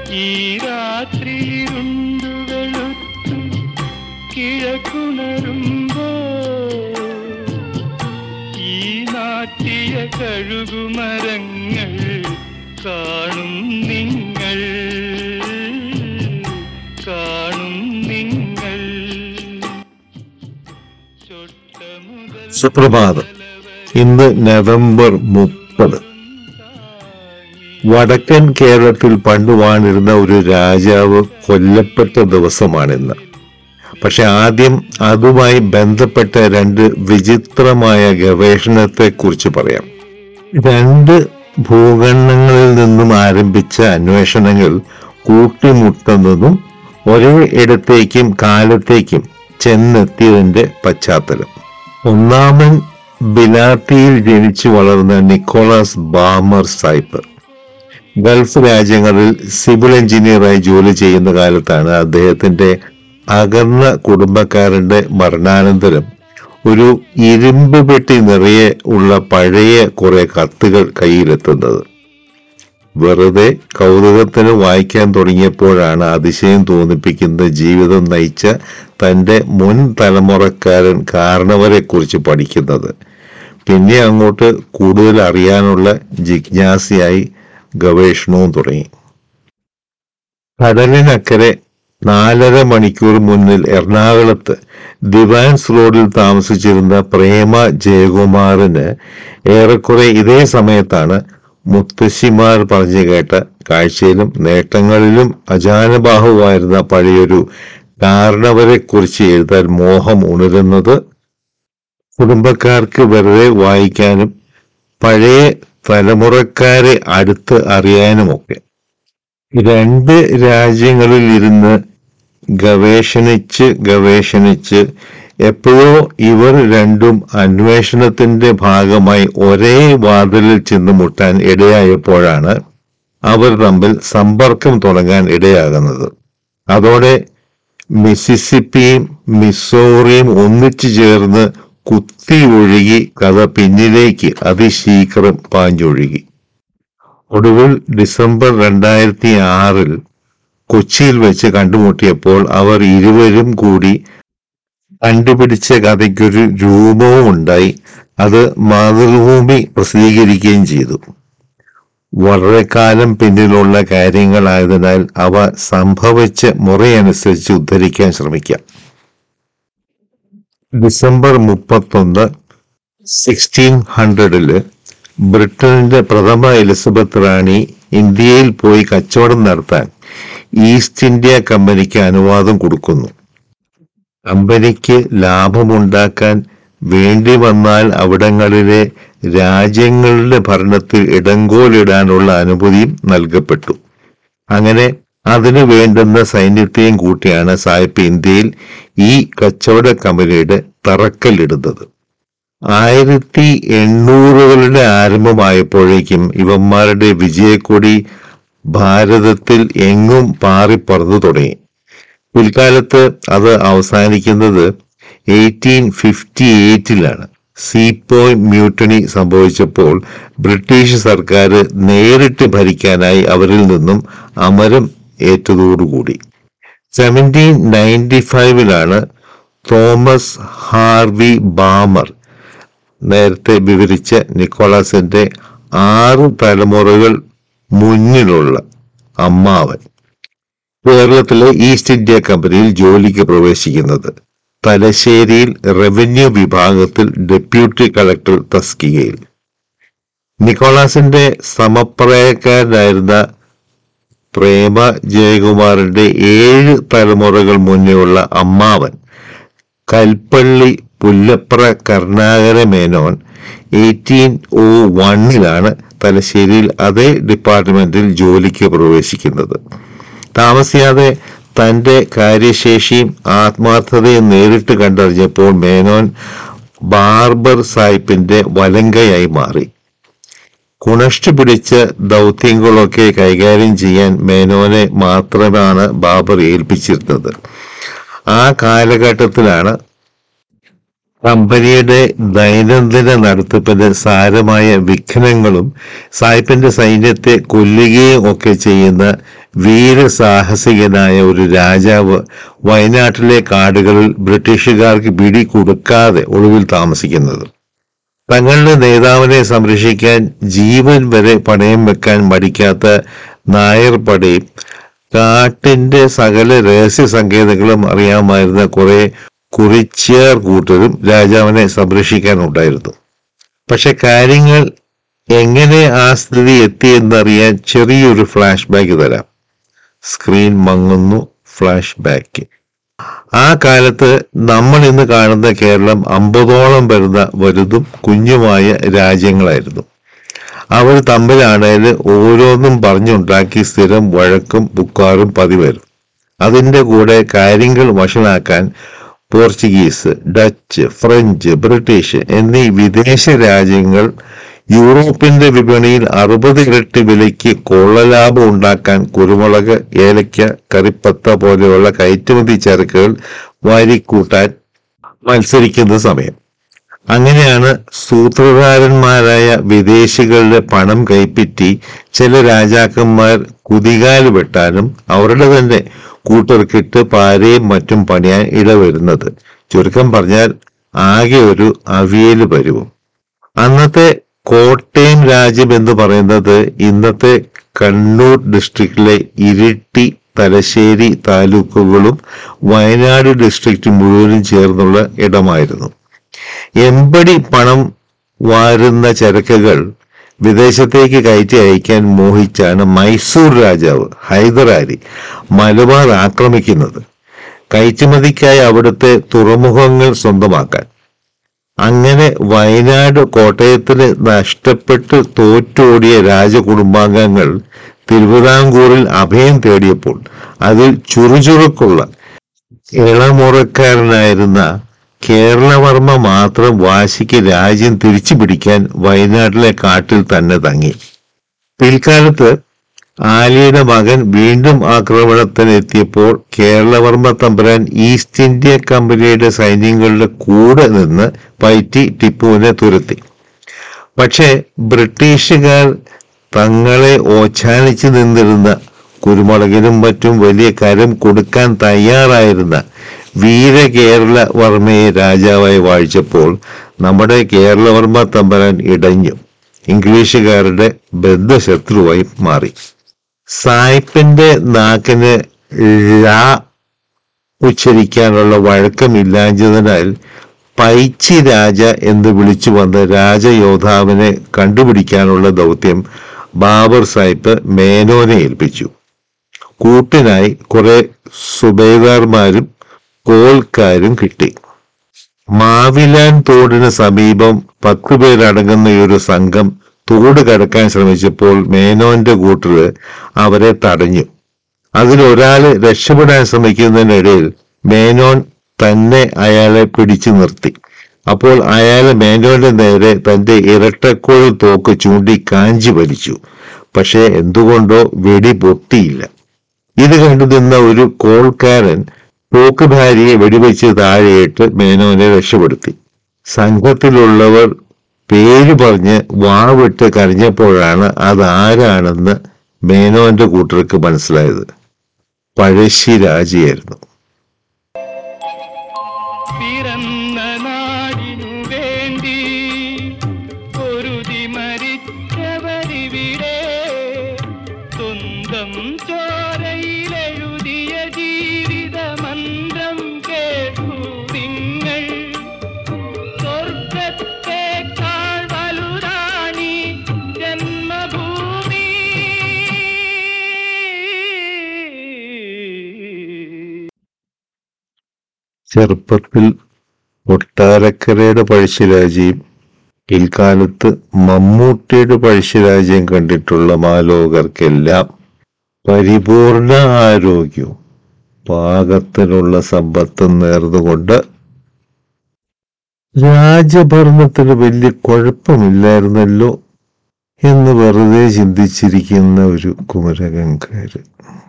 ഈ രാത്രിയിരുണ്ടു വെളുത്തു കിഴക്കുണരുമ്പോ ഈ നാട്ടിയ കഴുകുമരങ്ങൾ കാണും നിങ്ങൾ കാണും നിങ്ങൾ ചൊട്ട മുതൽ സുപ്രഭാതം ഇന്ന് നവംബർ മുപ്പത് വടക്കൻ കേരളത്തിൽ പണ്ട് വാണിരുന്ന ഒരു രാജാവ് കൊല്ലപ്പെട്ട ദിവസമാണിന്ന് പക്ഷെ ആദ്യം അതുമായി ബന്ധപ്പെട്ട രണ്ട് വിചിത്രമായ ഗവേഷണത്തെ കുറിച്ച് പറയാം രണ്ട് ഭൂഖണ്ഡങ്ങളിൽ നിന്നും ആരംഭിച്ച അന്വേഷണങ്ങൾ കൂട്ടിമുട്ടുന്നതും ഒരേ ഇടത്തേക്കും കാലത്തേക്കും ചെന്നെത്തിയതിന്റെ പശ്ചാത്തലം ഒന്നാമൻ ബിലാത്തിയിൽ ജനിച്ചു വളർന്ന നിക്കോളാസ് ബാമർ സൈപ്പർ ഗൾഫ് രാജ്യങ്ങളിൽ സിവിൽ എഞ്ചിനീയറായി ജോലി ചെയ്യുന്ന കാലത്താണ് അദ്ദേഹത്തിന്റെ അകന്ന കുടുംബക്കാരന്റെ മരണാനന്തരം ഒരു ഇരുമ്പ് പെട്ടി നിറയെ ഉള്ള പഴയ കുറെ കത്തുകൾ കയ്യിലെത്തുന്നത് വെറുതെ കൗതുകത്തിന് വായിക്കാൻ തുടങ്ങിയപ്പോഴാണ് അതിശയം തോന്നിപ്പിക്കുന്ന ജീവിതം നയിച്ച തന്റെ മുൻ തലമുറക്കാരൻ കാരണവരെ കുറിച്ച് പഠിക്കുന്നത് പിന്നെ അങ്ങോട്ട് കൂടുതൽ അറിയാനുള്ള ജിജ്ഞാസയായി ഗവേഷണവും തുടങ്ങി കടലിനക്കരെ നാലര മണിക്കൂർ മുന്നിൽ എറണാകുളത്ത് ദിവാൻസ് റോഡിൽ താമസിച്ചിരുന്ന പ്രേമ ജയകുമാറിന് ഏറെക്കുറെ ഇതേ സമയത്താണ് മുത്തശ്ശിമാർ പറഞ്ഞു കേട്ട കാഴ്ചയിലും നേട്ടങ്ങളിലും അജാനബാഹുവായിരുന്ന പഴയൊരു കാരണവരെ കുറിച്ച് എഴുതാൻ മോഹം ഉണരുന്നത് കുടുംബക്കാർക്ക് വെറുതെ വായിക്കാനും പഴയ തലമുറക്കാരെ അടുത്ത് അറിയാനുമൊക്കെ രണ്ട് രാജ്യങ്ങളിൽ ഇരുന്ന് ഗവേഷണിച്ച് ഗവേഷണിച്ച് എപ്പോഴോ ഇവർ രണ്ടും അന്വേഷണത്തിന്റെ ഭാഗമായി ഒരേ വാതിലിൽ ചെന്ന് മുട്ടാൻ ഇടയായപ്പോഴാണ് അവർ തമ്മിൽ സമ്പർക്കം തുടങ്ങാൻ ഇടയാകുന്നത് അതോടെ മിസിസിപ്പിയും മിസോറിയും ഒന്നിച്ചു ചേർന്ന് കുത്തി ഒഴുകി കഥ പിന്നിലേക്ക് അതിശീഘ്രം പാഞ്ഞൊഴുകി ഒടുവിൽ ഡിസംബർ രണ്ടായിരത്തി ആറിൽ കൊച്ചിയിൽ വെച്ച് കണ്ടുമുട്ടിയപ്പോൾ അവർ ഇരുവരും കൂടി കണ്ടുപിടിച്ച കഥയ്ക്കൊരു രൂപവും ഉണ്ടായി അത് മാതൃഭൂമി പ്രസിദ്ധീകരിക്കുകയും ചെയ്തു വളരെ കാലം പിന്നിലുള്ള കാര്യങ്ങളായതിനാൽ അവ സംഭവിച്ച മുറയനുസരിച്ച് ഉദ്ധരിക്കാൻ ശ്രമിക്കാം ഡിസംബർ മുപ്പത്തൊന്ന് സിക്സ്റ്റീൻ ഹൺഡ്രഡില് ബ്രിട്ടനിന്റെ പ്രഥമ എലിസബത്ത് റാണി ഇന്ത്യയിൽ പോയി കച്ചവടം നടത്താൻ ഈസ്റ്റ് ഇന്ത്യ കമ്പനിക്ക് അനുവാദം കൊടുക്കുന്നു കമ്പനിക്ക് ലാഭമുണ്ടാക്കാൻ വേണ്ടി വന്നാൽ അവിടങ്ങളിലെ രാജ്യങ്ങളുടെ ഭരണത്തിൽ ഇടങ്കോലിടാനുള്ള അനുമതിയും നൽകപ്പെട്ടു അങ്ങനെ അതിനു വേണ്ടുന്ന സൈന്യത്തെയും കൂട്ടിയാണ് സായിപ്പ് ഇന്ത്യയിൽ ഈ കച്ചവട കമ്പനിയുടെ തറക്കല്ലിടുന്നത് ആയിരത്തി എണ്ണൂറുകളുടെ ആരംഭമായപ്പോഴേക്കും ഇവന്മാരുടെ വിജയക്കൊടി ഭാരതത്തിൽ എങ്ങും പാറിപ്പറന്നു തുടങ്ങി പിൽക്കാലത്ത് അത് അവസാനിക്കുന്നത് എയ്റ്റീൻ ഫിഫ്റ്റി എയ്റ്റിലാണ് സീപ്പോയ് മ്യൂട്ടണി സംഭവിച്ചപ്പോൾ ബ്രിട്ടീഷ് സർക്കാർ നേരിട്ട് ഭരിക്കാനായി അവരിൽ നിന്നും അമരം ഏറ്റതോടുകൂടി സെവൻറ്റീൻ നയൻറ്റി ഫൈവിലാണ് തോമസ് ഹാർവി ബാമർ നേരത്തെ വിവരിച്ച നിക്കോളാസിന്റെ ആറ് തലമുറകൾ മുന്നിലുള്ള അമ്മാവൻ കേരളത്തിലെ ഈസ്റ്റ് ഇന്ത്യ കമ്പനിയിൽ ജോലിക്ക് പ്രവേശിക്കുന്നത് തലശ്ശേരിയിൽ റവന്യൂ വിഭാഗത്തിൽ ഡെപ്യൂട്ടി കളക്ടർ തസ്കികയിൽ നിക്കോളാസിന്റെ സമപ്രായക്കാരനായിരുന്ന പ്രേമ ജയകുമാറിന്റെ ഏഴ് തലമുറകൾ മുന്നേയുള്ള അമ്മാവൻ കൽപ്പള്ളി പുല്ലപ്ര കരുണാകര മേനോൻ എയ്റ്റീൻ ഓ വണ്ണിലാണ് തലശ്ശേരിയിൽ അതേ ഡിപ്പാർട്ട്മെന്റിൽ ജോലിക്ക് പ്രവേശിക്കുന്നത് താമസിയാതെ തന്റെ കാര്യശേഷിയും ആത്മാർത്ഥതയും നേരിട്ട് കണ്ടറിഞ്ഞപ്പോൾ മേനോൻ ബാർബർ സാഹിബിന്റെ വലങ്കയായി മാറി കുണഷ്ട് പിടിച്ച ദൗത്യങ്ങളൊക്കെ കൈകാര്യം ചെയ്യാൻ മേനോനെ മാത്രമാണ് ബാബർ ഏൽപ്പിച്ചിരുന്നത് ആ കാലഘട്ടത്തിലാണ് കമ്പനിയുടെ ദൈനംദിന നടത്തിപ്പിന് സാരമായ വിഘ്നങ്ങളും സായിപ്പിന്റെ സൈന്യത്തെ കൊല്ലുകയും ഒക്കെ ചെയ്യുന്ന വീരസാഹസികനായ ഒരു രാജാവ് വയനാട്ടിലെ കാടുകളിൽ ബ്രിട്ടീഷുകാർക്ക് പിടി കൊടുക്കാതെ ഒളിവിൽ താമസിക്കുന്നത് തങ്ങളുടെ നേതാവിനെ സംരക്ഷിക്കാൻ ജീവൻ വരെ പണയം വെക്കാൻ മടിക്കാത്ത നായർ പടയും കാട്ടിന്റെ സകല രഹസ്യ സങ്കേതങ്ങളും അറിയാമായിരുന്ന കുറെ കുറിച്യാർ കൂട്ടരും രാജാവിനെ സംരക്ഷിക്കാനുണ്ടായിരുന്നു പക്ഷെ കാര്യങ്ങൾ എങ്ങനെ ആ സ്ഥിതി എത്തിയെന്നറിയാൻ ചെറിയൊരു ഫ്ലാഷ് ബാക്ക് തരാം സ്ക്രീൻ മങ്ങുന്നു ഫ്ലാഷ് ബാക്ക് ആ കാലത്ത് നമ്മൾ ഇന്ന് കാണുന്ന കേരളം അമ്പതോളം വരുന്ന വലുതും കുഞ്ഞുമായ രാജ്യങ്ങളായിരുന്നു അവർ തമ്മിലാണേൽ ഓരോന്നും പറഞ്ഞുണ്ടാക്കി സ്ഥിരം വഴക്കും പുക്കാറും പതിവരും അതിൻ്റെ കൂടെ കാര്യങ്ങൾ വഷളാക്കാൻ പോർച്ചുഗീസ് ഡച്ച് ഫ്രഞ്ച് ബ്രിട്ടീഷ് എന്നീ വിദേശ രാജ്യങ്ങൾ യൂറോപ്പിന്റെ വിപണിയിൽ അറുപത് ഇരട്ടി വിലയ്ക്ക് കൊള്ളലാഭം ഉണ്ടാക്കാൻ കുരുമുളക് ഏലയ്ക്ക കറിപ്പത്ത പോലെയുള്ള കയറ്റുമതി ചരക്കുകൾ വാരിക്കൂട്ടാൻ മത്സരിക്കുന്ന സമയം അങ്ങനെയാണ് സൂത്രധാരന്മാരായ വിദേശികളുടെ പണം കൈപ്പറ്റി ചില രാജാക്കന്മാർ കുതികാല് വെട്ടാനും അവരുടെ തന്നെ കൂട്ടർക്കിട്ട് പാരയും മറ്റും പണിയാൻ ഇടവരുന്നത് ചുരുക്കം പറഞ്ഞാൽ ആകെ ഒരു അവിയല് പരുവും അന്നത്തെ കോട്ടയം രാജ്യം എന്ന് പറയുന്നത് ഇന്നത്തെ കണ്ണൂർ ഡിസ്ട്രിക്റ്റിലെ ഇരിട്ടി തലശ്ശേരി താലൂക്കുകളും വയനാട് ഡിസ്ട്രിക്റ്റ് മുഴുവനും ചേർന്നുള്ള ഇടമായിരുന്നു എമ്പടി പണം വാരുന്ന ചരക്കുകൾ വിദേശത്തേക്ക് കയറ്റി അയക്കാൻ മോഹിച്ചാണ് മൈസൂർ രാജാവ് ഹൈദരാലി മലബാർ ആക്രമിക്കുന്നത് കയറ്റുമതിക്കായി അവിടുത്തെ തുറമുഖങ്ങൾ സ്വന്തമാക്കാൻ അങ്ങനെ വയനാട് കോട്ടയത്തിന് നഷ്ടപ്പെട്ട് തോറ്റോടിയ രാജകുടുംബാംഗങ്ങൾ തിരുവിതാംകൂറിൽ അഭയം തേടിയപ്പോൾ അതിൽ ചുറുചുറുക്കുള്ള ഇളമുറക്കാരനായിരുന്ന കേരളവർമ്മ മാത്രം വാശിക്ക് രാജ്യം തിരിച്ചു പിടിക്കാൻ വയനാട്ടിലെ കാട്ടിൽ തന്നെ തങ്ങി പിൽക്കാലത്ത് ആലിയുടെ മകൻ വീണ്ടും ആക്രമണത്തിന് എത്തിയപ്പോൾ കേരളവർമ്മ തമ്പുരാൻ ഈസ്റ്റ് ഇന്ത്യ കമ്പനിയുടെ സൈന്യങ്ങളുടെ കൂടെ നിന്ന് പയറ്റി ടിപ്പുവിനെ തുരത്തി പക്ഷേ ബ്രിട്ടീഷുകാർ തങ്ങളെ ഓച്ചാനിച്ചു നിന്നിരുന്ന കുരുമുളകിനും മറ്റും വലിയ കരം കൊടുക്കാൻ തയ്യാറായിരുന്ന വീരകേരള വർമ്മയെ രാജാവായി വാഴിച്ചപ്പോൾ നമ്മുടെ കേരളവർമ്മ തമ്പരാൻ ഇടഞ്ഞു ഇംഗ്ലീഷുകാരുടെ ബദ്ധശത്രുവായി മാറി സായിപ്പിന്റെ നാക്കിന് ഴ ഉച്ചരിക്കാനുള്ള വഴക്കമില്ലാഞ്ഞതിനാൽ പൈച്ചി രാജ എന്ന് വിളിച്ചു വന്ന രാജയോദ്ധാവിനെ കണ്ടുപിടിക്കാനുള്ള ദൗത്യം ബാബർ സാഹിബ് മേനോനെ ഏൽപ്പിച്ചു കൂട്ടിനായി കുറെ സുബേദാർമാരും കോൽക്കാരും കിട്ടി മാവിലാൻ തോടിന് സമീപം പത്ത് പേരടങ്ങുന്ന ഒരു സംഘം തോട് കടക്കാൻ ശ്രമിച്ചപ്പോൾ മേനോന്റെ കൂട്ടര് അവരെ തടഞ്ഞു അതിലൊരാള് രക്ഷപ്പെടാൻ ശ്രമിക്കുന്നതിനിടയിൽ മേനോൻ തന്നെ അയാളെ പിടിച്ചു നിർത്തി അപ്പോൾ അയാൾ മേനോന്റെ നേരെ തന്റെ ഇരട്ടക്കോഴൽ തോക്ക് ചൂണ്ടി കാഞ്ചി വലിച്ചു പക്ഷേ എന്തുകൊണ്ടോ വെടി പൊട്ടിയില്ല ഇത് കണ്ടു നിന്ന ഒരു കോൾക്കാരൻ തോക്ക് ഭാര്യയെ വെടിവെച്ച് താഴെയിട്ട് മേനോനെ രക്ഷപ്പെടുത്തി സംഘത്തിലുള്ളവർ പേര് പറഞ്ഞ് വാവിട്ട് കരഞ്ഞപ്പോഴാണ് അതാരാണെന്ന് മേനോന്റെ കൂട്ടർക്ക് മനസ്സിലായത് പഴശ്ശി രാജയായിരുന്നു പിറന്ന നാടിനു വേണ്ടി പൊരുതി മരിച്ചവരിവിടെ സ്വന്തം ചോരയിലെഴുതിയ ജീവിത മന്ത്രം കേട്ടു നിങ്ങൾ സ്വർഗത്തേക്കാൾ വലുതാണി ജന്മഭൂമി ചെറുപ്പത്തിൽ കൊട്ടാരക്കരയുടെ പഴശ്ശിരാജയും പിൽക്കാലത്ത് മമ്മൂട്ടിയുടെ പഴശ്ശിരാജയും കണ്ടിട്ടുള്ള മാലോകർക്കെല്ലാം പരിപൂർണ ആരോഗ്യവും പാകത്തിനുള്ള സമ്പത്തും നേർന്നുകൊണ്ട് രാജഭരണത്തിന് വലിയ കുഴപ്പമില്ലായിരുന്നല്ലോ എന്ന് വെറുതെ ചിന്തിച്ചിരിക്കുന്ന ഒരു കുമരകങ്കാര്